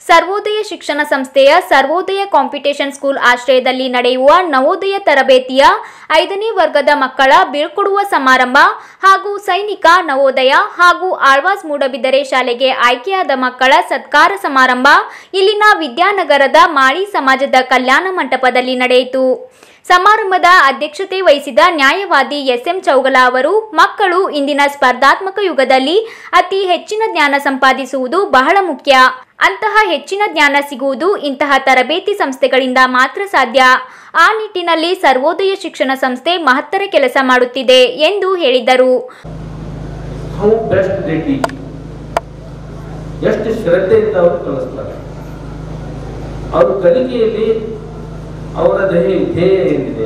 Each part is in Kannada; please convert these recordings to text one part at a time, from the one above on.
ಸರ್ವೋದಯ ಶಿಕ್ಷಣ ಸಂಸ್ಥೆಯ ಸರ್ವೋದಯ ಕಾಂಪಿಟೇಷನ್ ಸ್ಕೂಲ್ ಆಶ್ರಯದಲ್ಲಿ ನಡೆಯುವ ನವೋದಯ ತರಬೇತಿಯ ಐದನೇ ವರ್ಗದ ಮಕ್ಕಳ ಬೀಳ್ಕೊಡುವ ಸಮಾರಂಭ ಹಾಗೂ ಸೈನಿಕ ನವೋದಯ ಹಾಗೂ ಆಳ್ವಾಸ್ ಮೂಡಬಿದರೆ ಶಾಲೆಗೆ ಆಯ್ಕೆಯಾದ ಮಕ್ಕಳ ಸತ್ಕಾರ ಸಮಾರಂಭ ಇಲ್ಲಿನ ವಿದ್ಯಾನಗರದ ಮಾಳಿ ಸಮಾಜದ ಕಲ್ಯಾಣ ಮಂಟಪದಲ್ಲಿ ನಡೆಯಿತು ಸಮಾರಂಭದ ಅಧ್ಯಕ್ಷತೆ ವಹಿಸಿದ ನ್ಯಾಯವಾದಿ ಎಸ್ಎಂ ಚೌಗಲ ಅವರು ಮಕ್ಕಳು ಇಂದಿನ ಸ್ಪರ್ಧಾತ್ಮಕ ಯುಗದಲ್ಲಿ ಅತಿ ಹೆಚ್ಚಿನ ಜ್ಞಾನ ಸಂಪಾದಿಸುವುದು ಬಹಳ ಮುಖ್ಯ ಅಂತಹ ಹೆಚ್ಚಿನ ಜ್ಞಾನ ಸಿಗುವುದು ಇಂತಹ ತರಬೇತಿ ಸಂಸ್ಥೆಗಳಿಂದ ಮಾತ್ರ ಸಾಧ್ಯ ಆ ನಿಟ್ಟಿನಲ್ಲಿ ಸರ್ವೋದಯ ಶಿಕ್ಷಣ ಸಂಸ್ಥೆ ಮಹತ್ತರ ಕೆಲಸ ಮಾಡುತ್ತಿದೆ ಎಂದು ಹೇಳಿದರು ಹೌ ಬೆಸ್ಟ್ ದೇ ಟೀಚ್ ಎಷ್ಟು ಶ್ರದ್ಧೆಯಿಂದ ಅವರು ಕಲಿಸ್ತಾರೆ ಅವ್ರ ಕಲಿಕೆಯಲ್ಲಿ ಅವರ ಧ್ಯೇಯ ಧ್ಯೇಯ ಏನಿದೆ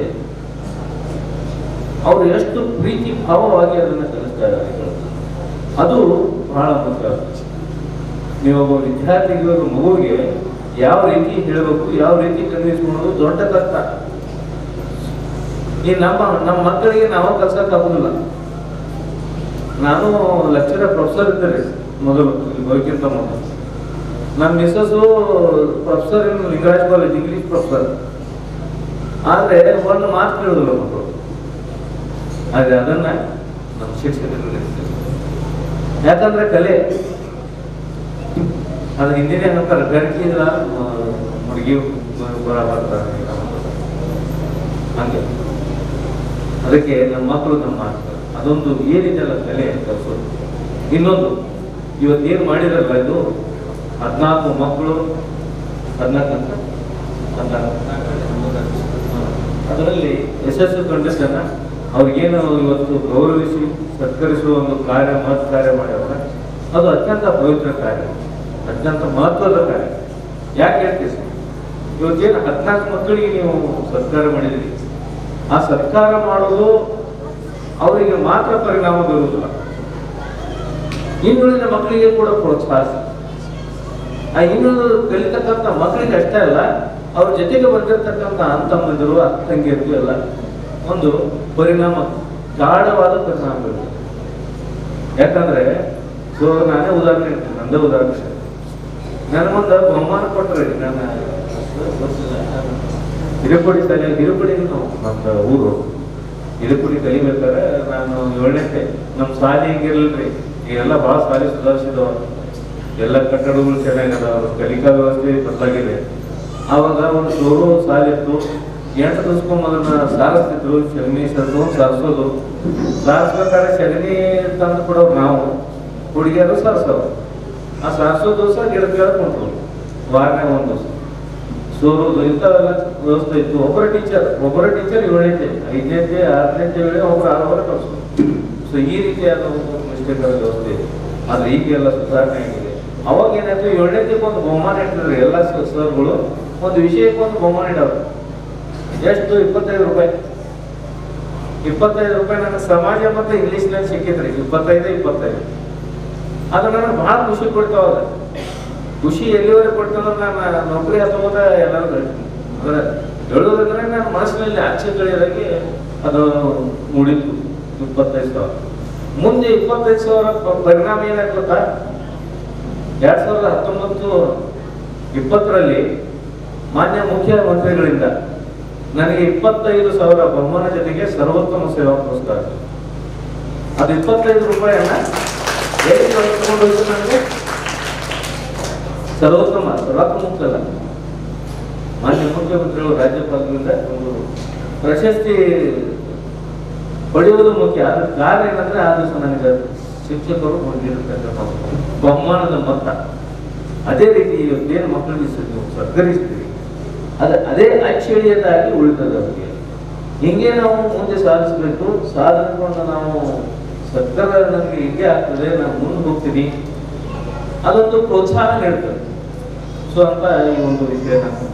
ಅವರು ಎಷ್ಟು ಪ್ರೀತಿ ಭಾವವಾಗಿ ಅದನ್ನು ಕಲಿಸ್ತಾ ಇದ್ದಾರೆ ಅದು ಬಹಳ ಮುಖ್ಯ ನೀವು ಒಬ್ಬ ವಿದ್ಯಾರ್ಥಿಗೆ ಒಂದು ಮಗುವಿಗೆ ಯಾವ ರೀತಿ ಹೇಳಬೇಕು ಯಾವ ರೀತಿ ಕನ್ವಿನ್ಸ್ ಮಾಡೋದು ದೊಡ್ಡ ಕಷ್ಟ ಈ ನಮ್ಮ ನಮ್ಮ ಮಕ್ಕಳಿಗೆ ನಾವು ಕಲ್ಸಕ್ ಆಗುದಿಲ್ಲ ನಾನು ಲೆಕ್ಚರರ್ ಪ್ರೊಫೆಸರ್ ಇದ್ದರೆ ಮೊದಲು ಇಲ್ಲಿ ಬರೋಕ್ಕಿಂತ ಮೊದಲು ನಮ್ಮ ಮಿಸ್ಸಸ್ಸು professor in Lingaraj college English professor ಆದರೆ ಒಂದು ಮಾತು ಕೇಳೋದಿಲ್ಲ ಮಕ್ಕಳು ಆದರೆ ಅದನ್ನ ನಮ್ಮ ಶಿಕ್ಷಕರು ಕಲಿಸ್ತಾರೆ. ಯಾಕಂದ್ರೆ ಕಲೆ ಅದು ಹಿಂದಿನೇ ಅಂತಾರೆ ಗರ್ಕಿದ್ರ ಹುಡುಗಿ ಬರ ಬರ್ತಾರೆ ಹಂಗೆ ಅದಕ್ಕೆ ನಮ್ಮ ಮಕ್ಕಳು ನಮ್ಮ ಮಾಡ್ತಾರೆ ಅದೊಂದು ಏನಿದೆಯಲ್ಲ ಕಲೆ ಕಲಿಸೋದು ಇನ್ನೊಂದು ಇವತ್ತೇನು ಮಾಡಿರಲ್ಲ ಇದು ಹದಿನಾಲ್ಕು ಮಕ್ಕಳು ಹದಿನಾಲ್ಕು ಅಂತ ಹದಿನಾಲ್ಕು ಅದರಲ್ಲಿ ಯಶಸ್ಸು ಕಂಡದ್ದನ್ನ ಅವ್ರಿಗೇನು ಇವತ್ತು ಗೌರವಿಸಿ ಸತ್ಕರಿಸುವ ಒಂದು ಕಾರ್ಯ ಮಹತ್ ಕಾರ್ಯ ಮಾಡ್ಯಾರ ಅದು ಅತ್ಯಂತ ಪವಿತ್ರ ಕಾರ್ಯ ಅತ್ಯಂತ ಮಹತ್ವದ ಕಾರ್ಯ ಯಾಕೆ ಹೇಳ್ತೀವಿ ಸರ್? ಇವತ್ತೇನು ಹದಿನಾಲ್ಕು ಮಕ್ಕಳಿಗೆ ನೀವು ಸತ್ಕಾರ ಮಾಡಿದ್ರಿ ಆ ಸತ್ಕಾರ ಮಾಡೋದು ಅವರಿಗೆ ಮಾತ್ರ ಪರಿಣಾಮ ಬೀರುವುದಿಲ್ಲ ಇನ್ನುಳಿದ ಮಕ್ಕಳಿಗೆ ಕೂಡ ಪ್ರೋತ್ಸಾಹ ಆ ಇನ್ನೊಂದು ಕಲಿತಕ್ಕಂಥ ಮಕ್ಕಳಿಗೆ ಅಷ್ಟೇ ಅಲ್ಲ ಅವ್ರ ಜೊತೆಗೆ ಬಂದಿರತಕ್ಕಂಥ ಅಂತಮ್ಮಂದಿರು ಅಕ್ಕ ತಂಗಿಯರು ಎಲ್ಲ ಒಂದು ಪರಿಣಾಮ ಗಾಢವಾದ ಪರಿಣಾಮ ಬೀರುತ್ತೆ ಯಾಕಂದ್ರೆ ಸೊ ನಾನೇ ಉದಾಹರಣೆ ಹೇಳ್ತೀನಿ ನಂದೇ ಉದಾಹರಣೆ ಹೇಳ್ತೀನಿ. ನನಗೊಂದು ಬಹುಮಾನ ಕೊಟ್ಟರೆ ನನ್ನ ಹಿರೇಕೊಡಿ ಶಾಲೆ ಹಿರೇಕೊಡಿ ನಮ್ಮ ಊರು ಹಿರೇಕೊಡಿ ಕಲಿಬೇಕಾದ್ರೆ ನಾನು ಏಳನೇ ನಮ್ಮ ಶಾಲೆ ಹಿಂಗಿರ್ಲಿಲ್ರಿ ಈಗೆಲ್ಲ ಭಾಳ ಶಾಲೆ ಸುಧಾರಿಸಿದವ ಎಲ್ಲ ಕಟ್ಟಡಗಳು ಚೆನ್ನಾಗದಾವ ಕಲಿಕಾ ವ್ಯವಸ್ಥೆ ಬದಲಾಗಿದೆ ಆವಾಗ ಒಂದು ಶೋರು ಸಾಲಿತ್ತು ಎಂಟು ದಿವ್ಸಕ್ಕೊಮ್ಮೆ ಅದನ್ನ ಸಾರಿಸ್ತಿದ್ರು ಸಗಣಿ ಸರಿದು ಸಾರಿಸೋದು ಸಾರಿಸ್ಬೇಕಾದ್ರೆ ಸಗಣಿ ತಂದು ಕೊಡೋರು ನಾವು ಹುಡುಗಿಯರು ಸಾರಿಸೋರು ಆ ಸಾರಿಸೋ ದಿವಸ ಗಿಡದ ಕೆಳಗೆ ಕುಂತ್ರು ವಾರನೇ ಒಂದು ದಿವಸ ಸೋರೋದು ಇಂಥವೆಲ್ಲ ವ್ಯವಸ್ಥೆ ಇತ್ತು ಒಬ್ಬರ ಟೀಚರ್ ಒಬ್ಬರ ಟೀಚರ್ ಏಳನೇತೆ ಐದನೇತೆ ಆರನೇತೆ ವೇಳೆ ಒಬ್ಬರು ಆರವರೆ ಕಳಿಸೋದು ಸೊ ಈ ರೀತಿಯಾದ ಒಂದು ಮಿಸ್ಟೇಕ್ ವ್ಯವಸ್ಥೆ ಇದೆ ಆದ್ರೆ ಈಗ ಎಲ್ಲ ಸುಧಾರಣೆ ಆಗಿದೆ ಅವಾಗ ಏನಾಯ್ತು ಏಳನೇದಕ್ಕೆ ಒಂದು ಬಹುಮಾನ ಇಟ್ಟಿದ್ರು ಎಲ್ಲ ಸರ್ಗಳು ಒಂದು ವಿಷಯಕ್ಕೆ ಒಂದು ಬಹುಮಾನ ಇಡೋರು ಎಷ್ಟು ಇಪ್ಪತ್ತೈದು ರೂಪಾಯಿ ಇಪ್ಪತ್ತೈದು ರೂಪಾಯಿ ನನ್ನ ಸಮಾಜ ಮತ್ತು ಇಂಗ್ಲೀಷ್ನಲ್ಲಿ ಸಿಕ್ಕಿದ್ರಿ ಇಪ್ಪತ್ತೈದು ಇಪ್ಪತ್ತೈದು ಅದು ನನಗೆ ಬಹಳ ಖುಷಿ ಕೊಡ್ತಾವ ಖುಷಿ ಎಲ್ಲಿವರೆಗೆ ಕೊಡ್ತಂದ್ರೆ ನಾನು ನೌಕರಿ ಹತ್ತೋದ ಎಲ್ಲರೂ ಹೇಳ್ತೀನಿ ಅಂದ್ರೆ ಹೇಳೋದಂದ್ರೆ ನನ್ನ ಮನಸ್ಸಿನಲ್ಲಿ ಆಚೆ ಕಳೆಯೋದಾಗಿ ಅದು ಮೂಡಿತ್ತು ಇಪ್ಪತ್ತೈದು ಸಾವಿರ ಮುಂದೆ ಇಪ್ಪತ್ತೈದು ಸಾವಿರ ಪ- ಪರಿಣಾಮ ಏನಾಯ್ತು ಗೊತ್ತಾ ಎರಡ್ ಸಾವಿರದ ಹತ್ತೊಂಬತ್ತು ಇಪ್ಪತ್ತರಲ್ಲಿ ಮಾನ್ಯ ಮುಖ್ಯಮಂತ್ರಿಗಳಿಂದ ನನಗೆ ಇಪ್ಪತ್ತೈದು ಸಾವಿರ ಬಹುಮಾನ ಜೊತೆಗೆ ಸರ್ವೋತ್ತಮ ಸೇವಾ ಪುರಸ್ಕಾರ ಅದು ಇಪ್ಪತ್ತೈದು ರೂಪಾಯಿಯನ್ನ ಹೇಗೆ ಕಳ್ಕೊಂಡು ಹೋಯ್ತು ನನಗೆ ಸರ್ವೋತ್ತಮ ರೊಕ್ಕ ಮುಕ್ತಲ್ಲ ಮಾನ್ಯ ಮುಖ್ಯಮಂತ್ರಿಗಳು ರಾಜ್ಯಪಾಲರಿಂದ ಒಂದು ಪ್ರಶಸ್ತಿ ಪಡೆಯುವುದು ಮುಖ್ಯ ಅದ್ರ ಕಾರಣ ಏನಂದ್ರೆ ಆ ದಿವಸ ನನಗೆ ಶಿಕ್ಷಕರು ಹೊಂದಿರತಕ್ಕಂಥ ಬಹುಮಾನದ ಮೊತ್ತ ಅದೇ ರೀತಿ ಇವತ್ತೇನು ಮಕ್ಕಳಿಗೆ ಸ- ನೀವು ಸತ್ಕರಿಸ್ತೀರಿ ಅದ ಅದೇ ಅಚ್ಚಳಿಯದಾಗಿ ಉಳಿತದೆ ಅವರಿಗೆ ಹಿಂಗೆ ನಾವು ಮುಂದೆ ಸಾಧಿಸಬೇಕು ಸಾಧಿಸ್ಕೊಂಡು ನಾವು ಸತ್ಕಾರ ನನಗೆ ಹಿಂಗೆ ಆಗ್ತದೆ ನಾನು ಮುಂದೆ ಹೋಗ್ತೀನಿ ಅದೊಂದು ಪ್ರೋತ್ಸಾಹ ನೀಡ್ತದೆ ಸೊ ಅಂತ ಈ ಒಂದು ವಿಷಯ ನಾನು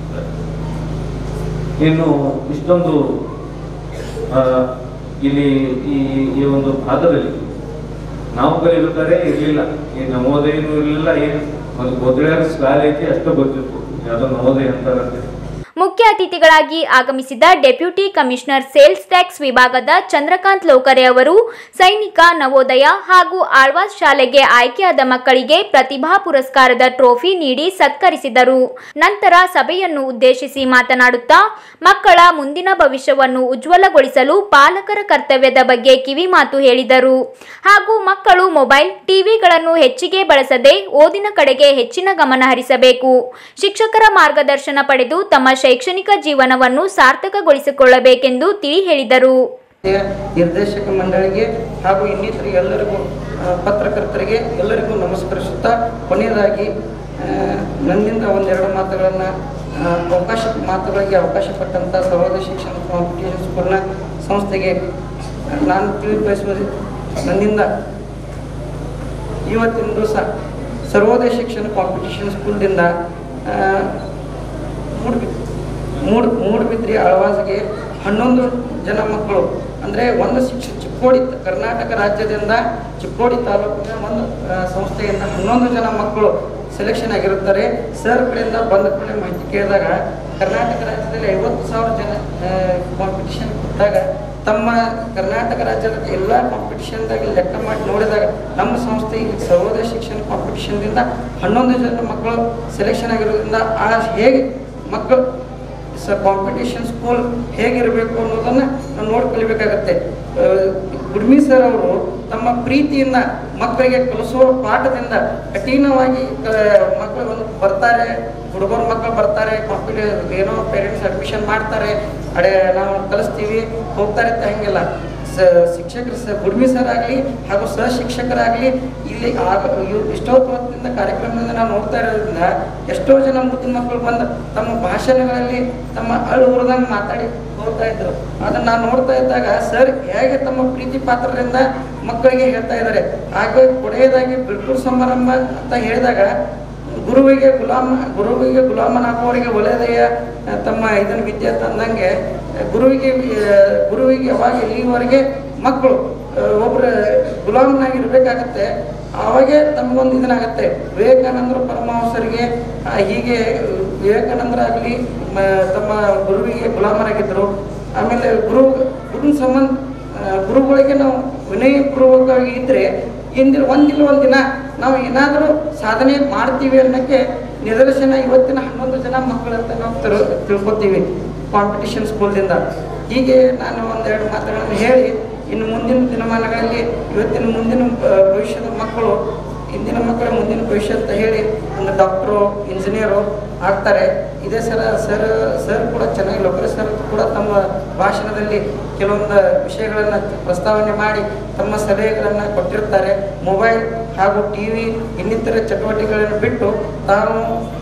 ಇನ್ನು ಇಷ್ಟೊಂದು ಆ, ಇಲ್ಲಿ ಈ ಈ ಒಂದು ಭಾಗದಲ್ಲಿ ನಾವು ಕಲಿಬೇಕಾದ್ರೆ ಇರಲಿಲ್ಲ ಈ ನವೋದಯನೂ ಇರಲಿಲ್ಲ ಏನು ಒಂದು ಗೊತ್ತಿರೋ ಶಾಲೆ ಐತಿ ಅಷ್ಟು ಗೊತ್ತಿತ್ತು ಯಾವುದೋ ನವೋದಯ ಅಂತಾರಂತೆ ಮುಖ್ಯ ಅತಿಥಿಗಳಾಗಿ ಆಗಮಿಸಿದ ಡೆಪ್ಯೂಟಿ ಕಮಿಷನರ್ ಸೇಲ್ಸ್ ಟ್ಯಾಕ್ಸ್ ವಿಭಾಗದ ಚಂದ್ರಕಾಂತ್ ಲೋಕರೆ ಅವರು ಸೈನಿಕ ನವೋದಯ ಹಾಗೂ ಆಳ್ವಾಸ್ ಶಾಲೆಗೆ ಆಯ್ಕೆಯಾದ ಮಕ್ಕಳಿಗೆ ಪ್ರತಿಭಾ ಪುರಸ್ಕಾರದ ಟ್ರೋಫಿ ನೀಡಿ ಸತ್ಕರಿಸಿದರು ನಂತರ ಸಭೆಯನ್ನು ಉದ್ದೇಶಿಸಿ ಮಾತನಾಡುತ್ತಾ ಮಕ್ಕಳ ಮುಂದಿನ ಭವಿಷ್ಯವನ್ನು ಉಜ್ವಲಗೊಳಿಸಲು ಪಾಲಕರ ಕರ್ತವ್ಯದ ಬಗ್ಗೆ ಕಿವಿಮಾತು ಹೇಳಿದರು ಹಾಗೂ ಮಕ್ಕಳು ಮೊಬೈಲ್ ಟಿವಿಗಳನ್ನು ಹೆಚ್ಚಿಗೆ ಬಳಸದೆ ಓದಿನ ಕಡೆಗೆ ಹೆಚ್ಚಿನ ಗಮನ ಹರಿಸಬೇಕು ಶಿಕ್ಷಕರ ಮಾರ್ಗದರ್ಶನ ಪಡೆದು ತಮ್ಮ ಶೈಕ್ಷಣಿಕ ಜೀವನವನ್ನು ಸಾರ್ಥಕಗೊಳಿಸಿಕೊಳ್ಳಬೇಕೆಂದು ತಿಳಿ ಹೇಳಿದರು ನಿರ್ದೇಶಕ ಮಂಡಳಿಗೆ ಹಾಗೂ ಇನ್ನಿತರ ಎಲ್ಲರಿಗೂ ಆ, ಪತ್ರಕರ್ತರಿಗೆ ಎಲ್ಲರಿಗೂ ನಮಸ್ಕರಿಸುತ್ತಾ ಕೊನೆಯದಾಗಿ ಆ, ನನ್ನಿಂದ ಒಂದೆರಡು ಮಾತುಗಳನ್ನು ಅವಕಾಶ ಮಾತುಗಳಿಗೆ ಅವಕಾಶ ಪಟ್ಟಂಥ ಸರ್ವೋದಯ ಶಿಕ್ಷಣ ಕಾಂಪಿಟೇಷನ್ ಸ್ಕೂಲ್ನ ಸಂಸ್ಥೆಗೆ ನಾನು ತಿಳಿಪಡಿಸುವುದು ನನ್ನಿಂದ ಇವತ್ತಿನ ದಿವಸ ಸರ್ವೋದಯ ಶಿಕ್ಷಣ ಕಾಂಪಿಟೇಷನ್ ಸ್ಕೂಲ್ದಿಂದ ಆ, ಮೂಡ್ಬಿ ಮೂಡ್ ಮೂಡ್ಬಿದ್ರಿ ಆಳ್ವಾಸ್ಗೆ ಹನ್ನೊಂದು ಜನ ಮಕ್ಕಳು ಅಂದರೆ ಒಂದು ಶಿಕ್ಷ ಚಿಕ್ಕೋಡಿ ಕರ್ನಾಟಕ ರಾಜ್ಯದಿಂದ ಚಿಕ್ಕೋಡಿ ತಾಲೂಕಿನ ಒಂದು ಆ, ಸಂಸ್ಥೆಯಿಂದ ಹನ್ನೊಂದು ಜನ ಮಕ್ಕಳು ಸೆಲೆಕ್ಷನ್ ಆಗಿರುತ್ತಾರೆ ಸರ್ ಕಡೆಯಿಂದ ಬಂದ ಕೂಡಲೇ ಮಾಹಿತಿ ಕೇಳಿದಾಗ ಕರ್ನಾಟಕ ರಾಜ್ಯದಲ್ಲಿ ಐವತ್ತು ಸಾವಿರ ಜನ ಕಾಂಪಿಟಿಷನ್ ಕೊಟ್ಟಾಗ ತಮ್ಮ ಕರ್ನಾಟಕ ರಾಜ್ಯದ ಎಲ್ಲ ಕಾಂಪಿಟಿಷನ್ದಾಗ ಲೆಕ್ಕ ಮಾಡಿ ನೋಡಿದಾಗ ನಮ್ಮ ಸಂಸ್ಥೆ ಈ ಸರ್ವೋದಯ ಶಿಕ್ಷಣ ಕಾಂಪಿಟಿಷನ್ದಿಂದ ಹನ್ನೊಂದು ಜನ ಮಕ್ಕಳು ಸೆಲೆಕ್ಷನ್ ಆಗಿರೋದ್ರಿಂದ ಆ ಹೇಗೆ ಮಕ್ಕಳು ಸ ಕಾಂಪಿಟೇಷನ್ ಸ್ಕೂಲ್ ಹೇಗಿರಬೇಕು ಅನ್ನೋದನ್ನು ನಾವು ನೋಡಿ ಕಲಿಬೇಕಾಗತ್ತೆ ಆ, ಗುಡ್ಮಿ ಸರ್ ಅವರು ತಮ್ಮ ಪ್ರೀತಿಯಿಂದ ಮಕ್ಕಳಿಗೆ ಕಲಿಸುವ ಪಾಠದಿಂದ ಕಠಿಣವಾಗಿ ಆ, ಮಕ್ಕಳು ಒಂದು ಬರ್ತಾರೆ ಹುಡುಗರ ಮಕ್ಕಳು ಬರ್ತಾರೆ ಕಾಂಪಿಟೇ ಏನೋ ಪೇರೆಂಟ್ಸ್ ಅಡ್ಮಿಷನ್ ಮಾಡ್ತಾರೆ ಅಡೆ ನಾವು ಕಲಿಸ್ತೀವಿ ಹೋಗ್ತಾರೆ ಅಂತ ಹಂಗಿಲ್ಲ ಸ ಶಿಕ್ಷಕರು ಸ ಗುಡ್ಮಿ ಸರ್ ಆಗಲಿ ಹಾಗೂ ಸಹ ಶಿಕ್ಷಕರಾಗಲಿ ಇಲ್ಲಿ ಆಗ ಇವ್ ಎಷ್ಟೋ ಹೊತ್ತಿನಿಂದ ಕಾರ್ಯಕ್ರಮದಿಂದ ನಾವು ನೋಡ್ತಾ ಇರೋದ್ರಿಂದ ಎಷ್ಟೋ ಜನ ಮುದ್ದಿನ ಮಕ್ಕಳು ಬಂದು ತಮ್ಮ ಭಾಷಣಗಳಲ್ಲಿ ತಮ್ಮ ಅಳು ಉರಿದಂಗೆ ಮಾತಾಡಿ ಹೋಗ್ತಾ ಇದ್ರು ಅದನ್ನ ನಾನು ನೋಡ್ತಾ ಇದ್ದಾಗ ಸರ್ ಹೇಗೆ ತಮ್ಮ ಪ್ರೀತಿ ಪಾತ್ರರಿಂದ ಮಕ್ಕಳಿಗೆ ಹೇಳ್ತಾ ಇದ್ದಾರೆ ಹಾಗೆ ಕೊನೆಯದಾಗಿ ಬಿಳ್ಕೂರು ಸಮಾರಂಭ ಅಂತ ಹೇಳಿದಾಗ ಗುರುವಿಗೆ ಗುಲಾಮ ಗುರುವಿಗೆ ಗುಲಾಮನಾಗುವವರಿಗೆ ಒಳ್ಳೆಯದೆಯ ತಮ್ಮ ಇದನ್ನು ವಿದ್ಯೆ ತಂದಂಗೆ ಗುರುವಿಗೆ ಆ, ಗುರುವಿಗೆ ಯಾವಾಗ ಇಲ್ಲಿವರೆಗೆ ಮಕ್ಕಳು ಆ, ಒಬ್ಬರ ಗುಲಾಮನಾಗಿ ಇರಬೇಕಾಗತ್ತೆ ಅವಾಗೇ ತಮಗೊಂದು ಇದನ್ನಾಗತ್ತೆ ವಿವೇಕಾನಂದರು ಪರಮಹಂಸರಿಗೆ ಆ, ಹೀಗೆ ವಿವೇಕಾನಂದರಾಗಲಿ ತಮ್ಮ ಗುರುವಿಗೆ ಗುಲಾಮರಾಗಿದ್ದರು ಆಮೇಲೆ ಗುರು ಗುರುವಿನ ಸಂಬಂಧ ಆ, ಗುರುಗಳಿಗೆ ನಾವು ವಿನಯಪೂರ್ವಕವಾಗಿ ಇದ್ದರೆ ಇಂದಿನ ಒಂದಿಲ್ಲ ಒಂದಿನ ನಾವು ಏನಾದರೂ ಸಾಧನೆ ಮಾಡ್ತೀವಿ ಅನ್ನೋಕ್ಕೆ ನಿದರ್ಶನ ಇವತ್ತಿನ ಹನ್ನೊಂದು ಜನ ಮಕ್ಕಳಂತ ನಾವು ತಿಳ್ ತಿಳ್ಕೊತೀವಿ ಕಾಂಪಿಟಿಷನ್ ಸ್ಕೂಲ್ದಿಂದ ಹೀಗೆ ನಾನು ಒಂದೆರಡು ಮಾತುಗಳನ್ನು ಹೇಳಿ ಇನ್ನು ಮುಂದಿನ ದಿನಮಾನಗಳಲ್ಲಿ ಇವತ್ತಿನ ಮುಂದಿನ ಆ, ಭವಿಷ್ಯದ ಮಕ್ಕಳು ಇಂದಿನ ಮಕ್ಕಳ ಮುಂದಿನ ಭವಿಷ್ಯ ಅಂತ ಹೇಳಿ ಒಂದು ಡಾಕ್ಟ್ರು ಇಂಜಿನಿಯರು ಆಗ್ತಾರೆ ಇದೇ ಸರ ಸರ್ ಸರ್ ಕೂಡ ಚೆನ್ನಾಗಿ ಲೋಕರೆ ಸರ್ ಕೂಡ ತಮ್ಮ ಭಾಷಣದಲ್ಲಿ ಕೆಲವೊಂದು ವಿಷಯಗಳನ್ನು ಪ್ರಸ್ತಾವನೆ ಮಾಡಿ ತಮ್ಮ ಸಲಹೆಗಳನ್ನು ಕೊಟ್ಟಿರ್ತಾರೆ ಮೊಬೈಲ್ ಹಾಗೂ ಟಿ ವಿ ಇನ್ನಿತರ ಚಟುವಟಿಕೆಗಳನ್ನು ಬಿಟ್ಟು ತಾವು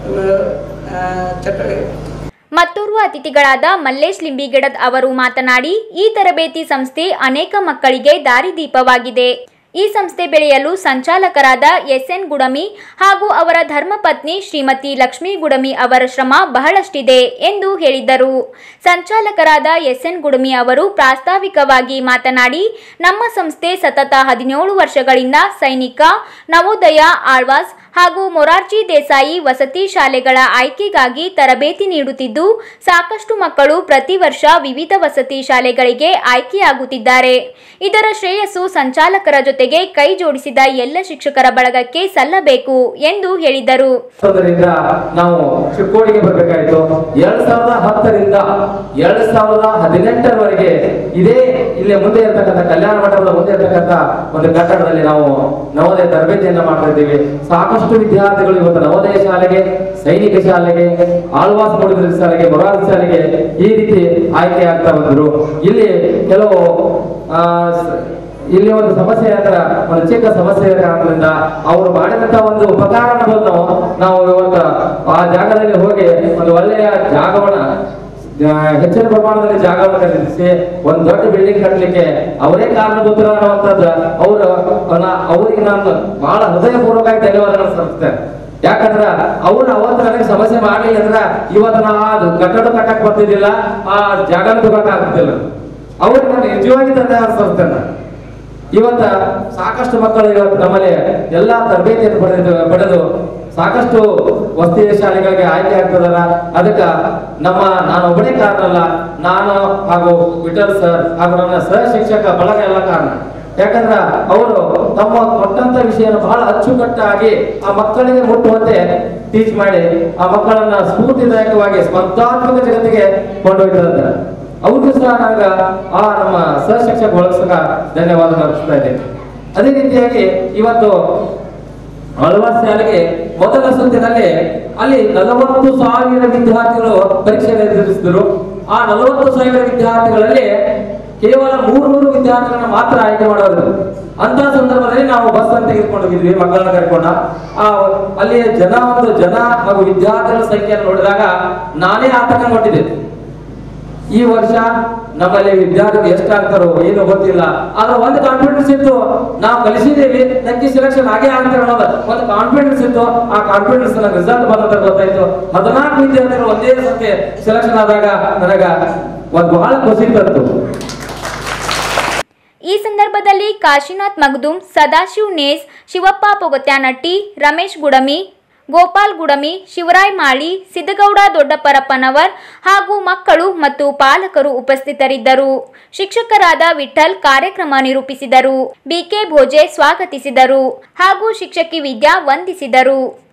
ಆ, ಚಟ ಮತ್ತೋರ್ವ ಅತಿಥಿಗಳಾದ ಮಲ್ಲೇಶ್ ಲಿಂಬಿಗಿಡದ್ ಅವರು ಮಾತನಾಡಿ ಈ ತರಬೇತಿ ಸಂಸ್ಥೆ ಅನೇಕ ಮಕ್ಕಳಿಗೆ ದಾರಿದೀಪವಾಗಿದೆ ಈ ಸಂಸ್ಥೆ ಬೆಳೆಯಲು ಸಂಚಾಲಕರಾದ ಎಸ್ ಎನ್ ಗುಡಮಿ ಹಾಗೂ ಅವರ ಧರ್ಮಪತ್ನಿ ಶ್ರೀಮತಿ ಲಕ್ಷ್ಮೀ ಗುಡಮಿ ಅವರ ಶ್ರಮ ಬಹಳಷ್ಟಿದೆ ಎಂದು ಹೇಳಿದರು ಸಂಚಾಲಕರಾದ ಎಸ್ ಎನ್ ಗುಡಮಿ ಅವರು ಪ್ರಾಸ್ತಾವಿಕವಾಗಿ ಮಾತನಾಡಿ ನಮ್ಮ ಸಂಸ್ಥೆ ಸತತ ಹದಿನೇಳು ವರ್ಷಗಳಿಂದ ಸೈನಿಕ ನವೋದಯ ಆಳ್ವಾಸ್ ಹಾಗೂ ಮೊರಾರ್ಜಿ ದೇಸಾಯಿ ವಸತಿ ಶಾಲೆಗಳ ಆಯ್ಕೆಗಾಗಿ ತರಬೇತಿ ನೀಡುತ್ತಿದ್ದು ಸಾಕಷ್ಟು ಮಕ್ಕಳು ಪ್ರತಿ ವರ್ಷ ವಿವಿಧ ವಸತಿ ಶಾಲೆಗಳಿಗೆ ಆಯ್ಕೆಯಾಗುತ್ತಿದ್ದಾರೆ ಇದರ ಶ್ರೇಯಸ್ಸು ಸಂಚಾಲಕರ ಜೊತೆಗೆ ಕೈ ಜೋಡಿಸಿದ ಎಲ್ಲ ಶಿಕ್ಷಕರ ಬಳಗಕ್ಕೆ ಸಲ್ಲಬೇಕು ಎಂದು ಹೇಳಿದರು ಹತ್ತೊಂದರಿಂದ ನಾವು ಚಿಕ್ಕೋಡಿಗೆ ಬರಬೇಕಾಯಿತು ಎರಡ್ ಸಾವಿರದ ಹತ್ತರಿಂದ ಎರಡ್ ಸಾವಿರದ ಹದಿನೆಂಟರವರೆಗೆ ಇದೇ ಇಲ್ಲೇ ಮುಂದೆ ಇರತಕ್ಕಂಥ ಕಲ್ಯಾಣ ಮಂಟಪದ ಮುಂದೆ ಇರತಕ್ಕಂಥ ಒಂದು ಕಟ್ಟಡದಲ್ಲಿ ನಾವು ನವೋದಯ ತರಬೇತಿಯನ್ನ ಮಾಡ್ತಾ ಇದ್ದೀವಿ ಸಾಕಷ್ಟು ವಿದ್ಯಾರ್ಥಿಗಳು ಇವತ್ತು ನವೋದಯ ಶಾಲೆಗೆ ಸೈನಿಕ ಶಾಲೆಗೆ ಆಳ್ವಾಸ್ ಮೂಡಿದ ಶಾಲೆಗೆ ಮೊರಾರ್ಜಿ ಶಾಲೆಗೆ ಈ ರೀತಿ ಆಯ್ಕೆ ಆಗ್ತಾ ಬಂದ್ರು ಇಲ್ಲಿ ಕೆಲವು ಆ, ಸ- ಇಲ್ಲಿ ಒಂದು ಸಮಸ್ಯೆ ಅಂದ್ರೆ ಒಂದು ಚಿಕ್ಕ ಸಮಸ್ಯೆ ಇರೋ ಕಾರಣದಿಂದ ಅವರು ಮಾಡಿದಂತ ಒಂದು ಉಪಕಾರವನ್ನು ನಾವು ನಾವು ಇವತ್ತು ಆ ಜಾಗದಲ್ಲಿ ಹೋಗಿ ಒಂದು ಒಳ್ಳೆಯ ಜಾಗವನ್ನ ಆ, ಹೆಚ್ಚಿನ ಪ್ರಮಾಣದಲ್ಲಿ ಜಾಗವನ್ನು ಖರೀದಿಸಿ ಒಂದು ದೊಡ್ಡ ಬಿಲ್ಡಿಂಗ್ ಕಟ್ಟಲಿಕ್ಕೆ ಅವರೇ ಕಾರಣಭೂತರು ಅನ್ನುವಂಥದ್ದು ಅವರು ಅವರಿಗೆ ನಾನು ಬಹಳ ಹೃದಯಪೂರ್ವಕವಾಗಿ ಧನ್ಯವಾದಗಳನ್ನು ಸಲ್ಲಿಸ್ತೇನೆ ಯಾಕಂದ್ರ ಅವ್ರು ಅವತ್ತು ನನಗೆ ಸಮಸ್ಯೆ ಮಾಡಲಿಲ್ಲ ಅಂದ್ರ ಇವತ್ತು ನಾ ಅದು ಕಟ್ಟಡ ಕಟ್ಟಕ್ ಬರ್ತಿದ್ದಿಲ್ಲ ಆ ಜಾಗನ ತಗೋಕ್ ಆಗ್ತಿದ್ದಿಲ್ಲ ಅವ್ರಿಗೆ ನಾನು ನಿಜವಾಗಿ ಧನ್ಯವಾದ ಸಲ್ಲಿಸ್ತೇನೆ ಇವತ್ತ ಸಾಕಷ್ಟು ಮಕ್ಕಳು ಇವತ್ತು ನಮ್ಮಲ್ಲಿ ಎಲ್ಲಾ ತರಬೇತಿಯನ್ನು ಪಡೆದು ಪಡೆದು ಸಾಕಷ್ಟು ವಸತಿ ಶಾಲೆಗಳಿಗೆ ಆಯ್ಕೆ ಆಗ್ತದಲ್ಲ ಅದಕ್ಕೆ ನಮ್ಮ ನಾನು ಒಬ್ಬನೇ ಕಾರಣ ಅಲ್ಲ ನಾನು ಹಾಗೂ ವಿಠಲ್ ಸರ್ ಹಾಗೂ ನನ್ನ ಸಹ ಶಿಕ್ಷಕ ಬಳಗ ಎಲ್ಲ ಕಾರಣ ಯಾಕಂದ್ರ ಅವರು ತಮ್ಮ ಕೊಟ್ಟಂತ ವಿಷಯನ ಬಹಳ ಅಚ್ಚುಕಟ್ಟಾಗಿ ಆ ಮಕ್ಕಳಿಗೆ ಮುಟ್ಟುವಂತೆ ಟೀಚ್ ಮಾಡಿ ಆ ಮಕ್ಕಳನ್ನ ಸ್ಫೂರ್ತಿದಾಯಕವಾಗಿ ಸ್ಪರ್ಧಾತ್ಮಕ ಜಗತ್ತಿಗೆ ಕೊಂಡೊಯ್ತಾರೆ ಅವ್ರಿಗೂ ಸಹ ನಂಗ ಆ ನಮ್ಮ ಸಹ ಶಿಕ್ಷಕ ಬಳಸಕ ಧನ್ಯವಾದ ಅರ್ಪಿಸ್ತಾ ಇದ್ದೇನೆ ಅದೇ ರೀತಿಯಾಗಿ ಇವತ್ತು ಆಳ್ವಾಸ್ ಶಾಲೆಗೆ ಮೊದಲ ಸುತ್ತಿನಲ್ಲಿ ಅಲ್ಲಿ ನಲವತ್ತು ಸಾವಿರ ವಿದ್ಯಾರ್ಥಿಗಳು ಪರೀಕ್ಷೆ ಎದುರಿಸಿದ್ರು ಆ ನಲವತ್ತು ಸಾವಿರ ವಿದ್ಯಾರ್ಥಿಗಳಲ್ಲಿ ಕೇವಲ ಮೂರು ನೂರು ವಿದ್ಯಾರ್ಥಿಗಳನ್ನ ಮಾತ್ರ ಆಯ್ಕೆ ಮಾಡೋದು ಅಂತ ಸಂದರ್ಭದಲ್ಲಿ ನಾವು ಬಸ್ ಅಂತ ತೆಗೆದುಕೊಂಡಿದ್ವಿ ಮಕ್ಕಳನ್ನ ಕರ್ಕೊಂಡ ಆ ಅಲ್ಲಿ ಜನ ಒಂದು ಜನ ಹಾಗೂ ವಿದ್ಯಾರ್ಥಿಗಳ ಸಂಖ್ಯೆಯನ್ನು ನೋಡಿದಾಗ ನಾನೇ ಆತಂಕಗೊಂಡಿದ್ದೆ ಈ ವರ್ಷ ನಮ್ಮಲ್ಲಿ ವಿದ್ಯಾರ್ಥಿಗಳು ಎಷ್ಟಾಗ್ತಾರೋ ಏನು ಗೊತ್ತಿಲ್ಲ ಆದ್ರೆ ಒಂದು ಕಾನ್ಫಿಡೆನ್ಸ್ ಇತ್ತು ನಾವು ಕಲಿಸಿದ್ದೀವಿ ನಕ್ಕಿ ಸೆಲೆಕ್ಷನ್ ಆಗೇ ಆಗ್ತಾರೆ ಅನ್ನೋದು ಒಂದು ಕಾನ್ಫಿಡೆನ್ಸ್ ಇತ್ತು ಆ ಕಾನ್ಫಿಡೆನ್ಸ್ ನನಗೆ ರಿಸಲ್ಟ್ ಬಂದಂತ ಗೊತ್ತಾಯ್ತು ಹದಿನಾಲ್ಕು ವಿದ್ಯಾರ್ಥಿಗಳು ಒಂದೇ ಸಂಖ್ಯೆ ಸೆಲೆಕ್ಷನ್ ಆದಾಗ ನನಗ ಒಂದು ಬಹಳ ಖುಷಿ ತಂತು ಈ ಸಂದರ್ಭದಲ್ಲಿ ಕಾಶಿನಾಥ್ ಮಗ್ದುಮ್ ಸದಾಶಿವ್ ನೇಸ್ ಶಿವಪ್ಪ ಪೊಗತ್ಯಾನಟ್ಟಿ ರಮೇಶ್ ಗುಡಮಿ ಗೋಪಾಲ್ ಗುಡಮಿ ಶಿವರಾಯ್ ಮಾಳಿ ಸಿದ್ದಗೌಡ ದೊಡ್ಡಪರಪ್ಪನವರ್ ಹಾಗೂ ಮಕ್ಕಳು ಮತ್ತು ಪಾಲಕರು ಉಪಸ್ಥಿತರಿದ್ದರು ಶಿಕ್ಷಕರಾದ ವಿಠಲ್ ಕಾರ್ಯಕ್ರಮ ನಿರೂಪಿಸಿದರು ಬಿಕೆ ಭೋಜೆ ಸ್ವಾಗತಿಸಿದರು ಹಾಗೂ ಶಿಕ್ಷಕಿ ವಿದ್ಯಾ ವಂದಿಸಿದರು